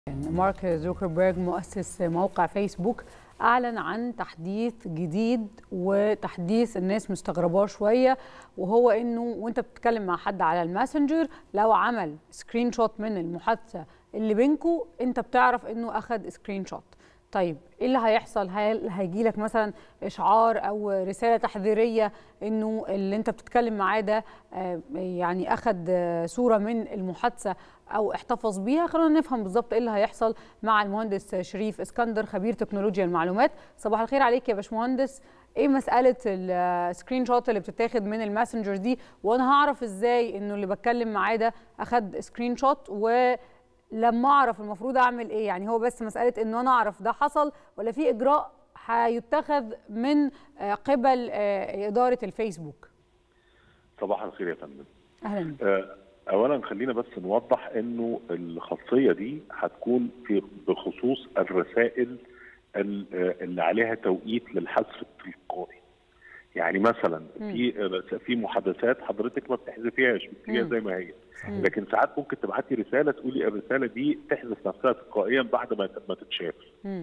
مارك زوكربيرج مؤسس موقع فيسبوك اعلن عن تحديث جديد وتحديث الناس مستغرباه شويه وهو انه وانت بتتكلم مع حد على الماسنجر لو عمل سكرين شوت من المحادثه اللي بينكم انت بتعرف انه اخذ سكرين شوت طيب ايه اللي هيحصل هل هيجي لك مثلا اشعار او رساله تحذيريه انه اللي انت بتتكلم معاه ده يعني اخذ صوره من المحادثه او احتفظ بيها خلونا نفهم بالظبط ايه اللي هيحصل مع المهندس شريف اسكندر خبير تكنولوجيا المعلومات صباح الخير عليك يا باشمهندس ايه مساله السكرين شوت اللي بتتاخد من الماسنجر دي وانا هعرف ازاي انه اللي بتكلم معاه ده اخذ سكرين شوت و لما اعرف المفروض اعمل ايه يعني هو بس مساله انه انا اعرف ده حصل ولا في اجراء هيتخذ من قبل اداره الفيسبوك صباح الخير يا فندم اهلا اولا خلينا بس نوضح انه الخاصيه دي هتكون في بخصوص الرسائل اللي عليها توقيت للحذف التلقائي يعني مثلا في في محادثات حضرتك ما بتحذفيهاش بتسيبيها زي ما هي لكن ساعات ممكن تبعتي رساله تقولي الرساله دي تحذف نفسها تلقائيا بعد ما ما تتشاف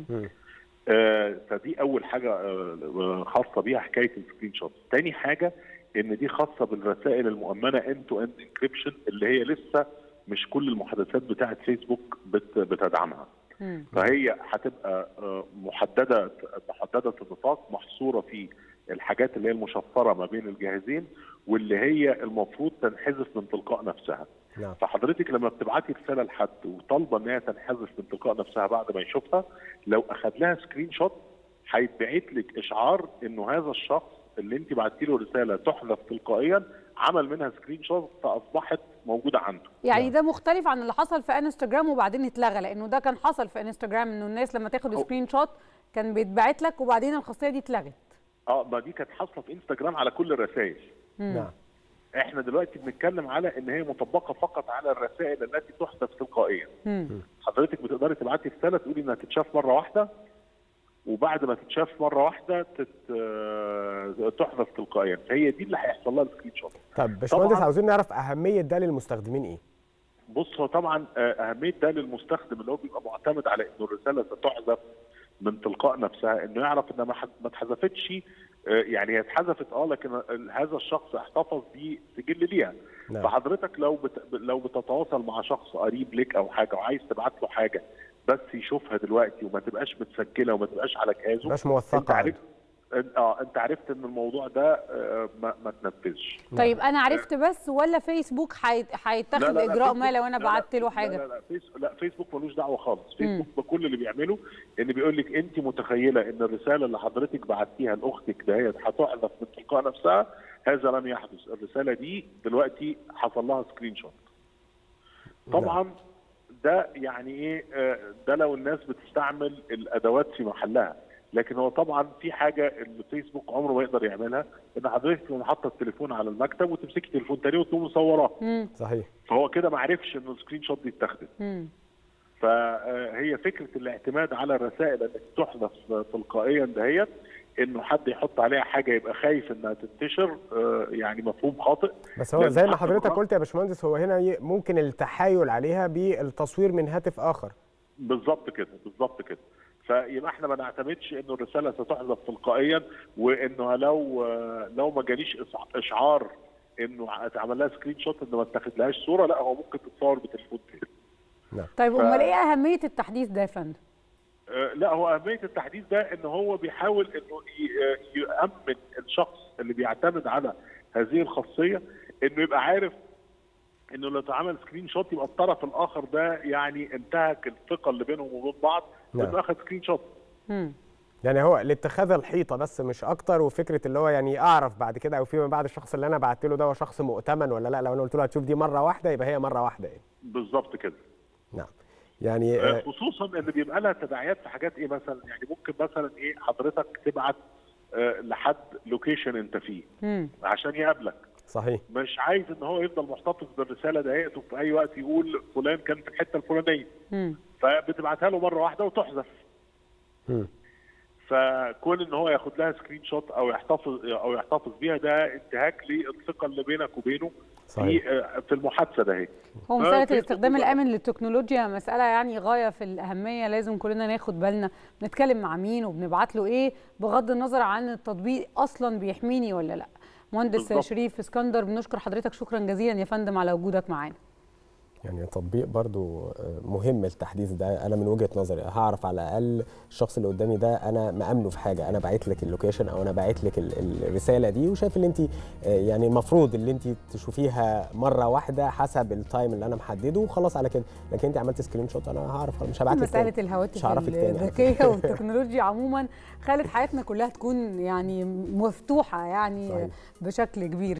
آه فدي اول حاجه آه خاصه بيها حكايه السكرين شوت تاني حاجه ان دي خاصه بالرسائل المؤمنه اند تو اند انكريبشن اللي هي لسه مش كل المحادثات بتاعه فيسبوك بت بتدعمها فهي هتبقى محدده محدده النطاق محصوره في الحاجات اللي هي المشفره ما بين الجهازين واللي هي المفروض تنحذف من تلقاء نفسها نعم. فحضرتك لما بتبعتي رساله لحد وطالبه ان هي تنحذف من تلقاء نفسها بعد ما يشوفها لو اخذ لها سكرين شوت هيتبعت لك اشعار انه هذا الشخص اللي انت بعتي له رساله تحذف تلقائيا عمل منها سكرين شوت فاصبحت موجوده عنده يعني نعم. ده مختلف عن اللي حصل في انستجرام وبعدين اتلغى لانه ده كان حصل في انستجرام انه الناس لما تاخد سكرين شوت كان بيتبعت لك وبعدين الخاصيه دي اتلغت اه ما دي كانت حاصله في انستجرام على كل الرسائل نعم احنا دلوقتي بنتكلم على ان هي مطبقه فقط على الرسائل التي تحذف تلقائيا حضرتك بتقدري تبعتي رساله تقولي انها تتشاف مره واحده وبعد ما تتشاف مره واحده تت... تحذف تلقائيا فهي دي اللي هيحصل لها السكرين شوت طب باشمهندس عاوزين نعرف اهميه ده للمستخدمين ايه بص هو طبعا اهميه ده للمستخدم اللي هو بيبقى معتمد على انه الرساله ستحذف من تلقاء نفسها انه يعرف انها ما اتحذفتش يعني هي اتحذفت اه لكن هذا الشخص احتفظ بسجل ليها نعم. فحضرتك لو بت... لو بتتواصل مع شخص قريب لك او حاجه وعايز تبعت له حاجه بس يشوفها دلوقتي وما تبقاش متسجله وما تبقاش على جهازه مش موثقه انت عرفت اه انت عرفت ان الموضوع ده آه ما, ما تنفذش طيب انا عرفت بس ولا فيسبوك هيتخذ اجراء ما لو انا بعت له حاجه لا لا, فيس لا فيسبوك ملوش دعوه خالص فيسبوك بكل اللي بيعمله ان بيقول لك انت متخيله ان الرساله اللي حضرتك بعتيها لاختك دهيت هتحذف من تلقاء نفسها هذا لم يحدث الرساله دي دلوقتي حصل لها سكرين شوت طبعا ده يعني ايه ده لو الناس بتستعمل الادوات في محلها لكن هو طبعا في حاجه الفيسبوك عمره ما يقدر يعملها ان حضرتك تكون حاطه التليفون على المكتب وتمسكي تليفون تاني وتقوم مصوراه صحيح فهو كده ما عرفش انه السكرين شوت دي اتاخدت فهي فكره الاعتماد على الرسائل التي تحذف تلقائيا دهيت انه حد يحط عليها حاجه يبقى خايف انها تنتشر يعني مفهوم خاطئ بس هو زي ما حضرتك قلت يا باشمهندس هو هنا ممكن التحايل عليها بالتصوير من هاتف اخر بالظبط كده بالظبط كده فيبقى احنا ما نعتمدش انه الرساله ستحذف تلقائيا وانه لو لو ما جاليش اشعار انه اتعمل لها سكرين شوت انه ما اتاخدلهاش صوره لا هو ممكن تتصور بتليفون تاني نعم طيب ف... امال ايه اهميه التحديث ده يا فندم؟ آه لا هو اهميه التحديث ده ان هو بيحاول انه يامن الشخص اللي بيعتمد على هذه الخاصيه انه يبقى عارف انه لو اتعمل سكرين شوت يبقى الطرف الاخر ده يعني انتهك الثقه اللي بينهم وبين بعض وانه اخذ سكرين شوت. يعني هو لاتخاذ الحيطه بس مش اكتر وفكره اللي هو يعني اعرف بعد كده او فيما بعد الشخص اللي انا بعت له ده هو شخص مؤتمن ولا لا لو انا قلت له هتشوف دي مره واحده يبقى هي مره واحده يعني. بالظبط كده. نعم. يعني خصوصا ان بيبقى لها تداعيات في حاجات ايه مثلا يعني ممكن مثلا ايه حضرتك تبعت أه لحد لوكيشن انت فيه مم. عشان يقابلك صحيح مش عايز ان هو يفضل محتفظ بالرساله دهيت وفي اي وقت يقول فلان كان في الحته الفلانيه فبتبعتها له مره واحده وتحذف فكون ان هو ياخد لها سكرين شوت او يحتفظ او يحتفظ بيها ده انتهاك للثقه اللي بينك وبينه صحيح. في آه، في المحادثه ده هي هو آه، مسألة في الاستخدام خطوط- الآمن للتكنولوجيا مسألة يعني غاية في الأهمية لازم كلنا ناخد بالنا بنتكلم مع مين وبنبعت له إيه بغض النظر عن التطبيق أصلا بيحميني ولا لأ مهندس بالظبط. شريف اسكندر بنشكر حضرتك شكرا جزيلا يا فندم على وجودك معانا يعني تطبيق برضو آه، مهم التحديث ده انا من وجهه نظري هعرف على الاقل الشخص اللي قدامي ده انا مامنه في حاجه انا باعت لك اللوكيشن او انا باعت لك ال- الرساله دي وشايف ان انت يعني المفروض اللي انت تشوفيها مره واحده حسب التايم اللي انا محدده وخلاص على كده لكن انت عملت سكرين شوت انا هعرف مش هبعت لك مسألة تاني. الهواتف مش هعرفك تاني على الذكية فكرة. والتكنولوجيا عموما خلت حياتنا كلها تكون يعني مفتوحة يعني صحيح. بشكل كبير